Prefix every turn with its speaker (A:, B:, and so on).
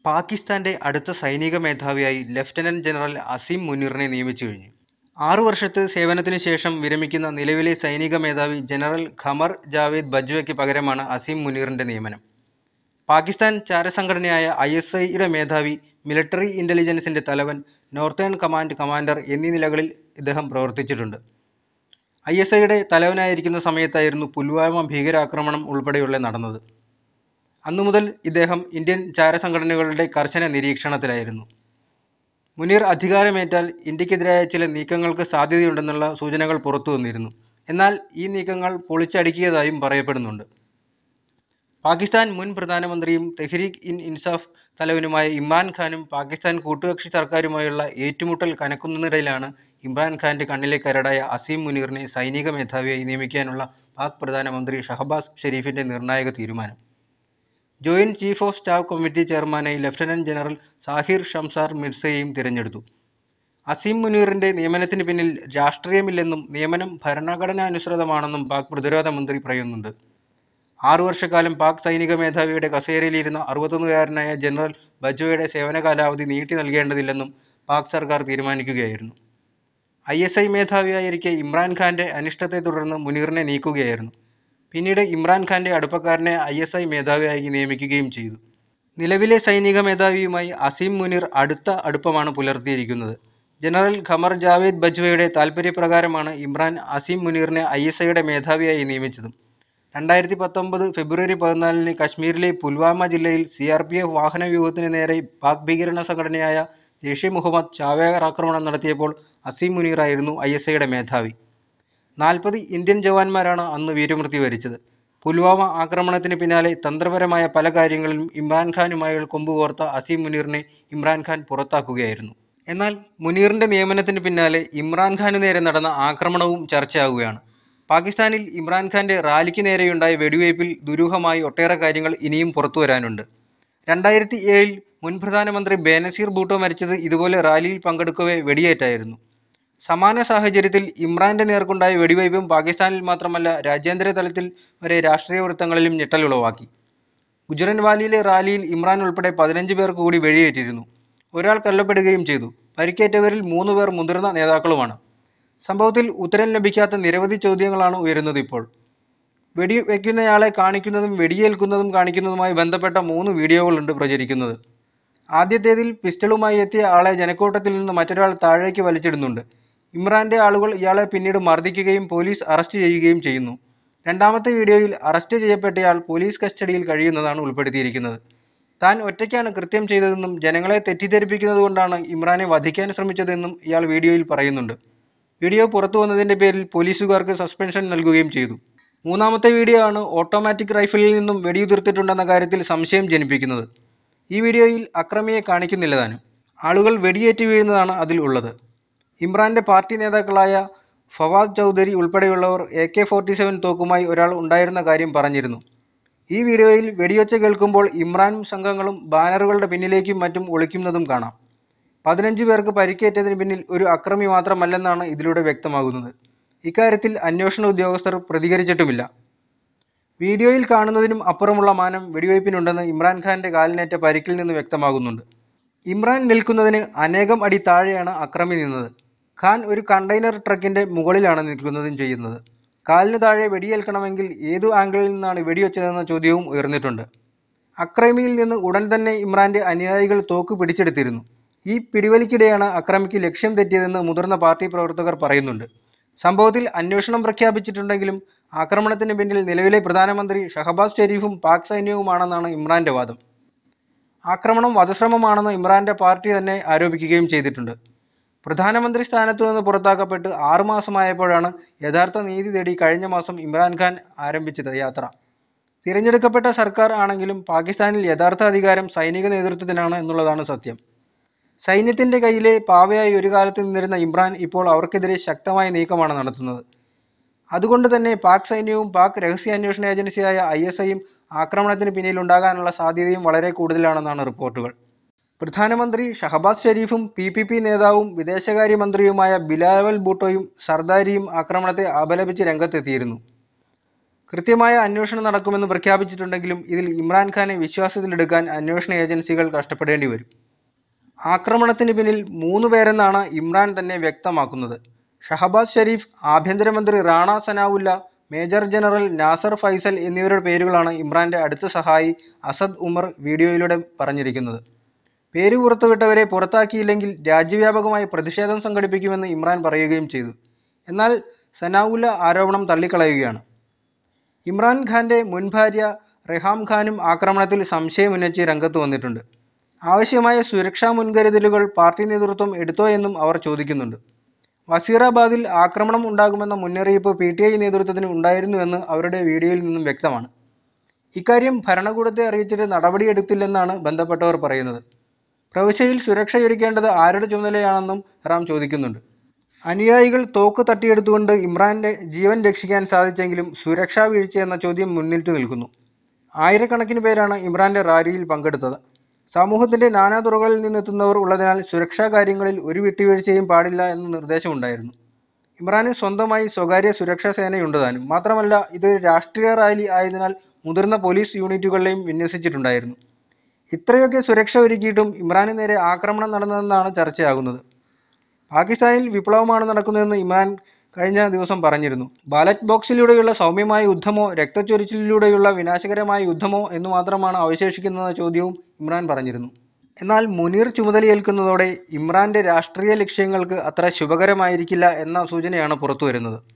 A: പാകിസ്ഥാന്റെ അടുത്ത സൈനിക മേധാവിയായി ലഫ്റ്റനന്റ് ജനറൽ അസീം മുനീറിനെ നിയമിച്ചു കഴിഞ്ഞു ആറു വർഷത്തെ സേവനത്തിന് ശേഷം വിരമിക്കുന്ന നിലവിലെ സൈനിക മേധാവി ജനറൽ ഖമർ ജാവേദ് ബജ്വയ്ക്ക് പകരമാണ് അസീം മുനീറിന്റെ നിയമനം പാകിസ്ഥാൻ ചാരസംഘടനയായ ഐ എസ് ഐയുടെ മേധാവി മിലിറ്ററി ഇന്റലിജൻസിന്റെ തലവൻ നോർത്തേൺ കമാൻഡ് കമാൻഡർ എന്നീ നിലകളിൽ ഇദ്ദേഹം പ്രവർത്തിച്ചിട്ടുണ്ട് ഐ എസ് ഐയുടെ തലവനായിരിക്കുന്ന സമയത്തായിരുന്നു പുൽവാമ ഭീകരാക്രമണം ഉൾപ്പെടെയുള്ള നടന്നത് അന്നു മുതൽ ഇദ്ദേഹം ഇന്ത്യൻ ചാരസംഘടനകളുടെ കർശന നിരീക്ഷണത്തിലായിരുന്നു മുനീർ അധികാരമേറ്റാൽ ഇന്ത്യക്കെതിരായ ചില നീക്കങ്ങൾക്ക് സാധ്യതയുണ്ടെന്നുള്ള സൂചനകൾ പുറത്തു വന്നിരുന്നു എന്നാൽ ഈ നീക്കങ്ങൾ പൊളിച്ചടുക്കിയതായും പറയപ്പെടുന്നുണ്ട് പാകിസ്ഥാൻ മുൻ പ്രധാനമന്ത്രിയും തെഹ്രീക്ക് ഇൻ ഇൻസാഫ് തലവനുമായ ഇമ്രാൻഖാനും പാകിസ്ഥാൻ കൂട്ടുകക്ഷി സർക്കാരുമായുള്ള ഏറ്റുമുട്ടൽ കനക്കുന്നതിനിടയിലാണ് ഇമ്രാൻഖാന്റെ കണ്ണിലെ കരടായ അസീം മുനീറിനെ സൈനിക മേധാവിയായി നിയമിക്കാനുള്ള പാക് പ്രധാനമന്ത്രി ഷഹബാസ് ഷെരീഫിന്റെ നിർണായക തീരുമാനം joint chief of staff committee ചെയർമാനായി ലഫ്റ്റനന്റ് ജനറൽ സാഹിർ ഷംസാർ മിർസയെയും തിരഞ്ഞെടുത്തു അസീം മുനീറിന്റെ നിയമനത്തിന് പിന്നിൽ രാഷ്ട്രീയമില്ലെന്നും നിയമനം ഭരണഘടനാനുസൃതമാണെന്നും പാക് പ്രതിരോധ മന്ത്രി പറയുന്നുണ്ട് ആറു വർഷക്കാലം പാക് സൈനിക മേധാവിയുടെ കസേരയിലിരുന്ന അറുപത്തൊന്നുകാരനായ ജനറൽ ബജ്വയുടെ സേവന കാലാവധി നീട്ടി നൽകേണ്ടതില്ലെന്നും പാക് സർക്കാർ തീരുമാനിക്കുകയായിരുന്നു ഐ എസ് ഐ മേധാവിയായിരിക്കെ ഇമ്രാൻഖാന്റെ അനിഷ്ടത്തെ തുടർന്ന് മുനീറിനെ നീക്കുകയായിരുന്നു പിന്നീട് ഇമ്രാൻഖാന്റെ അടുപ്പക്കാരനെ ഐ എസ് ഐ മേധാവിയായി നിയമിക്കുകയും ചെയ്തു നിലവിലെ സൈനിക മേധാവിയുമായി അസീം മുനീർ അടുത്ത അടുപ്പമാണ് പുലർത്തിയിരിക്കുന്നത് ജനറൽ ഖമർ ജാവേദ് ബജ്വയുടെ താൽപ്പര്യപ്രകാരമാണ് ഇമ്രാൻ അസീം മുനീറിനെ ഐ എസ് ഐയുടെ മേധാവിയായി നിയമിച്ചത് രണ്ടായിരത്തി പത്തൊമ്പത് ഫെബ്രുവരി പതിനാലിന് കശ്മീരിലെ പുൽവാമ ജില്ലയിൽ സി ആർ പി എഫ് വാഹനവ്യൂഹത്തിന് നേരെ പാക് ഭീകരണ സംഘടനയായ ജെയ്ഷെ മുഹമ്മദ് ചാവേർ ആക്രമണം നടത്തിയപ്പോൾ അസീം മുനീറായിരുന്നു ഐ എസ് ഐയുടെ മേധാവി നാൽപ്പത് ഇന്ത്യൻ ജവാന്മാരാണ് അന്ന് വീരമൃത്യു വരിച്ചത് പുൽവാമ ആക്രമണത്തിന് പിന്നാലെ തന്ത്രപരമായ പല കാര്യങ്ങളിലും ഇമ്രാൻഖാനുമായി കൊമ്പുകോർത്ത അസീം മുനീറിനെ ഇമ്രാൻഖാൻ പുറത്താക്കുകയായിരുന്നു എന്നാൽ മുനീറിന്റെ നിയമനത്തിന് പിന്നാലെ ഇമ്രാൻഖാനു നേരെ നടന്ന ആക്രമണവും ചർച്ചയാവുകയാണ് പാകിസ്ഥാനിൽ ഇമ്രാൻഖാന്റെ റാലിക്ക് നേരെയുണ്ടായ വെടിവയ്പിൽ ദുരൂഹമായി ഒട്ടേറെ കാര്യങ്ങൾ ഇനിയും പുറത്തു വരാനുണ്ട് രണ്ടായിരത്തി ഏഴിൽ മുൻ പ്രധാനമന്ത്രി ബേനസീർ ഭൂട്ടോ മരിച്ചത് ഇതുപോലെ റാലിയിൽ പങ്കെടുക്കവേ വെടിയേറ്റായിരുന്നു സമാന സാഹചര്യത്തിൽ ഇമ്രാന്റെ നേർക്കുണ്ടായ വെടിവയ്പും പാകിസ്ഥാനിൽ മാത്രമല്ല രാജ്യാന്തര തലത്തിൽ വരെ രാഷ്ട്രീയ വൃത്തങ്ങളിലും ഞെട്ടലുളവാക്കി ഗുജറൻവാലിയിലെ റാലിയിൽ ഇമ്രാൻ ഉൾപ്പെടെ പതിനഞ്ച് പേർക്ക് കൂടി വെടിയേറ്റിരുന്നു ഒരാൾ കൊല്ലപ്പെടുകയും ചെയ്തു പരിക്കേറ്റവരിൽ മൂന്ന് പേർ മുതിർന്ന നേതാക്കളുമാണ് സംഭവത്തിൽ ഉത്തരം ലഭിക്കാത്ത നിരവധി ചോദ്യങ്ങളാണ് ഉയരുന്നത് ഇപ്പോൾ വെടി വയ്ക്കുന്നയാളെ കാണിക്കുന്നതും വെടിയേൽക്കുന്നതും കാണിക്കുന്നതുമായി ബന്ധപ്പെട്ട മൂന്ന് വീഡിയോകളുണ്ട് പ്രചരിക്കുന്നത് ആദ്യത്തേതിൽ പിസ്റ്റളുമായി എത്തിയ ആളെ ജനക്കൂട്ടത്തിൽ നിന്ന് മറ്റൊരാൾ താഴേക്ക് വലിച്ചിടുന്നുണ്ട് ഇമ്രാന്റെ ആളുകൾ ഇയാളെ പിന്നീട് മർദ്ദിക്കുകയും പോലീസ് അറസ്റ്റ് ചെയ്യുകയും ചെയ്യുന്നു രണ്ടാമത്തെ വീഡിയോയിൽ അറസ്റ്റ് ചെയ്യപ്പെട്ടയാൾ പോലീസ് കസ്റ്റഡിയിൽ കഴിയുന്നതാണ് ഉൾപ്പെടുത്തിയിരിക്കുന്നത് താൻ ഒറ്റയ്ക്കാണ് കൃത്യം ചെയ്തതെന്നും ജനങ്ങളെ തെറ്റിദ്ധരിപ്പിക്കുന്നത് കൊണ്ടാണ് ഇമ്രാനെ വധിക്കാൻ ശ്രമിച്ചതെന്നും ഇയാൾ വീഡിയോയിൽ പറയുന്നുണ്ട് വീഡിയോ പുറത്തു വന്നതിന്റെ പേരിൽ പോലീസുകാർക്ക് സസ്പെൻഷൻ നൽകുകയും ചെയ്തു മൂന്നാമത്തെ വീഡിയോ ആണ് ഓട്ടോമാറ്റിക് റൈഫിളിൽ നിന്നും വെടിയുതിർത്തിട്ടുണ്ടെന്ന കാര്യത്തിൽ സംശയം ജനിപ്പിക്കുന്നത് ഈ വീഡിയോയിൽ അക്രമിയെ കാണിക്കുന്നില്ല താനും ആളുകൾ വെടിയേറ്റ് വീഴുന്നതാണ് അതിൽ ഉള്ളത് ഇമ്രാന്റെ പാർട്ടി നേതാക്കളായ ഫവാദ് ചൗധരി ഉൾപ്പെടെയുള്ളവർ എ കെ ഫോർട്ടി സെവൻ തോക്കുമായി ഒരാൾ ഉണ്ടായിരുന്ന കാര്യം പറഞ്ഞിരുന്നു ഈ വീഡിയോയിൽ വെടിയൊച്ച കേൾക്കുമ്പോൾ ഇമ്രാനും സംഘങ്ങളും ബാനറുകളുടെ പിന്നിലേക്കും മറ്റും ഒളിക്കുന്നതും കാണാം പതിനഞ്ച് പേർക്ക് പരിക്കേറ്റതിന് പിന്നിൽ ഒരു അക്രമി മാത്രമല്ലെന്നാണ് ഇതിലൂടെ വ്യക്തമാകുന്നത് ഇക്കാര്യത്തിൽ അന്വേഷണ ഉദ്യോഗസ്ഥർ പ്രതികരിച്ചിട്ടുമില്ല വീഡിയോയിൽ കാണുന്നതിനും അപ്പുറമുള്ള മാനം വെടിവയ്പ്പിനുണ്ടെന്ന് ഇമ്രാൻഖാന്റെ കാലിനേറ്റ പരിക്കിൽ നിന്ന് വ്യക്തമാകുന്നുണ്ട് ഇമ്രാൻ നിൽക്കുന്നതിന് അനേകം അടി താഴെയാണ് അക്രമി നിന്നത് ഖാൻ ഒരു കണ്ടെയ്നർ ട്രക്കിന്റെ മുകളിലാണ് നിൽക്കുന്നതും ചെയ്യുന്നത് കാലിന് താഴെ വെടിയേൽക്കണമെങ്കിൽ ഏതു ആംഗിളിൽ നിന്നാണ് വെടിവെച്ചതെന്ന ചോദ്യവും ഉയർന്നിട്ടുണ്ട് അക്രമിയിൽ നിന്ന് ഉടൻ തന്നെ ഇമ്രാന്റെ അനുയായികൾ തോക്ക് പിടിച്ചെടുത്തിരുന്നു ഈ പിടിവലിക്കിടെയാണ് അക്രമിക്ക് ലക്ഷ്യം തെറ്റിയതെന്ന് മുതിർന്ന പാർട്ടി പ്രവർത്തകർ പറയുന്നുണ്ട് സംഭവത്തിൽ അന്വേഷണം പ്രഖ്യാപിച്ചിട്ടുണ്ടെങ്കിലും ആക്രമണത്തിന് പിന്നിൽ നിലവിലെ പ്രധാനമന്ത്രി ഷഹബാസ് ഷെരീഫും പാക് സൈന്യവുമാണെന്നാണ് ഇമ്രാന്റെ വാദം ആക്രമണം വധശ്രമമാണെന്ന് ഇമ്രാന്റെ പാർട്ടി തന്നെ ആരോപിക്കുകയും ചെയ്തിട്ടുണ്ട് പ്രധാനമന്ത്രി സ്ഥാനത്തു നിന്ന് പുറത്താക്കപ്പെട്ട് ആറുമാസമായപ്പോഴാണ് യഥാർത്ഥ നീതി തേടി കഴിഞ്ഞ മാസം ഇമ്രാൻഖാൻ ആരംഭിച്ചത് യാത്ര തിരഞ്ഞെടുക്കപ്പെട്ട സർക്കാർ ആണെങ്കിലും പാകിസ്ഥാനിൽ യഥാർത്ഥ അധികാരം സൈനിക നേതൃത്വത്തിനാണ് എന്നുള്ളതാണ് സത്യം സൈന്യത്തിന്റെ കയ്യിലെ പാവയായി ഒരു കാലത്ത് നിന്നിരുന്ന ഇമ്രാൻ ഇപ്പോൾ അവർക്കെതിരെ ശക്തമായ നീക്കമാണ് നടത്തുന്നത് അതുകൊണ്ട് തന്നെ പാക് സൈന്യവും പാക് രഹസ്യാന്വേഷണ ഏജൻസിയായ ഐ എസ് ഐയും ആക്രമണത്തിന് പിന്നിലുണ്ടാകാനുള്ള സാധ്യതയും വളരെ കൂടുതലാണെന്നാണ് റിപ്പോർട്ടുകൾ പ്രധാനമന്ത്രി ഷഹബാസ് ഷെരീഫും പി പി പി നേതാവും വിദേശകാര്യമന്ത്രിയുമായ ബിലാവൽ ഭൂട്ടോയും സർദാരിയും ആക്രമണത്തെ അപലപിച്ച് രംഗത്തെത്തിയിരുന്നു കൃത്യമായ അന്വേഷണം നടക്കുമെന്ന് പ്രഖ്യാപിച്ചിട്ടുണ്ടെങ്കിലും ഇതിൽ ഇമ്രാൻഖാനെ വിശ്വാസത്തിലെടുക്കാൻ അന്വേഷണ ഏജൻസികൾ കഷ്ടപ്പെടേണ്ടി വരും ആക്രമണത്തിന് പിന്നിൽ മൂന്ന് പേരെന്നാണ് ഇമ്രാൻ തന്നെ വ്യക്തമാക്കുന്നത് ഷഹബാസ് ഷെരീഫ് ആഭ്യന്തരമന്ത്രി റാണ സനാവുല്ല മേജർ ജനറൽ നാസർ ഫൈസൽ എന്നിവരുടെ പേരുകളാണ് ഇമ്രാന്റെ അടുത്ത സഹായി അസദ് ഉമർ വീഡിയോയിലൂടെ പറഞ്ഞിരിക്കുന്നത് പേര് പുറത്തുവിട്ടവരെ പുറത്താക്കിയില്ലെങ്കിൽ രാജ്യവ്യാപകമായി പ്രതിഷേധം സംഘടിപ്പിക്കുമെന്ന് ഇമ്രാൻ പറയുകയും ചെയ്തു എന്നാൽ സനാവുല്ല ആരോപണം തള്ളിക്കളയുകയാണ് ഇമ്രാൻ ഖാന്റെ മുൻ ഭാര്യ റെഹാം ഖാനും ആക്രമണത്തിൽ സംശയമുന്നയിച്ച് രംഗത്ത് വന്നിട്ടുണ്ട് ആവശ്യമായ സുരക്ഷാ മുൻകരുതലുകൾ പാർട്ടി നേതൃത്വം എടുത്തോ എന്നും അവർ ചോദിക്കുന്നുണ്ട് വസീറാബാദിൽ ആക്രമണം ഉണ്ടാകുമെന്ന മുന്നറിയിപ്പ് പി ടി ഐ നേതൃത്വത്തിന് ഉണ്ടായിരുന്നുവെന്ന് അവരുടെ വീഡിയോയിൽ നിന്നും വ്യക്തമാണ് ഇക്കാര്യം ഭരണകൂടത്തെ അറിയിച്ചിട്ട് നടപടിയെടുത്തില്ലെന്നാണ് ബന്ധപ്പെട്ടവർ പറയുന്നത് പ്രവിശ്യയിൽ സുരക്ഷയൊരുക്കേണ്ടത് ആരുടെ ചുമതലയാണെന്നും റാം ചോദിക്കുന്നുണ്ട് അനുയായികൾ തോക്ക് തട്ടിയെടുത്തുകൊണ്ട് ഇമ്രാന്റെ ജീവൻ രക്ഷിക്കാൻ സാധിച്ചെങ്കിലും സുരക്ഷാ വീഴ്ച എന്ന ചോദ്യം മുന്നിട്ട് നിൽക്കുന്നു ആയിരക്കണക്കിന് പേരാണ് ഇമ്രാന്റെ റാലിയിൽ പങ്കെടുത്തത് സമൂഹത്തിന്റെ നാനാതുറകളിൽ നിന്നെത്തുന്നവർ ഉള്ളതിനാൽ സുരക്ഷാ കാര്യങ്ങളിൽ ഒരു വിട്ടുവീഴ്ചയും പാടില്ല എന്ന നിർദ്ദേശമുണ്ടായിരുന്നു ഇമ്രാന് സ്വന്തമായി സ്വകാര്യ സുരക്ഷാ സേനയുണ്ട് താനും മാത്രമല്ല ഇതൊരു രാഷ്ട്രീയ റാലി ആയതിനാൽ മുതിർന്ന പോലീസ് യൂണിറ്റുകളെയും വിന്യസിച്ചിട്ടുണ്ടായിരുന്നു ഇത്രയൊക്കെ സുരക്ഷ ഒരുക്കിയിട്ടും ഇമ്രാന് നേരെ ആക്രമണം നടന്നതെന്നാണ് ചർച്ചയാകുന്നത് പാകിസ്ഥാനിൽ വിപ്ലവമാണ് നടക്കുന്നതെന്ന് ഇമ്രാൻ കഴിഞ്ഞ ദിവസം പറഞ്ഞിരുന്നു ബാലറ്റ് ബോക്സിലൂടെയുള്ള സൗമ്യമായ യുദ്ധമോ രക്തച്ചൊരിച്ചിലൂടെയുള്ള വിനാശകരമായ യുദ്ധമോ എന്ന് മാത്രമാണ് അവശേഷിക്കുന്ന ചോദ്യവും ഇമ്രാൻ പറഞ്ഞിരുന്നു എന്നാൽ മുനീർ ചുമതലയേൽക്കുന്നതോടെ ഇമ്രാന്റെ രാഷ്ട്രീയ ലക്ഷ്യങ്ങൾക്ക് അത്ര ശുഭകരമായിരിക്കില്ല എന്ന സൂചനയാണ് പുറത്തുവരുന്നത്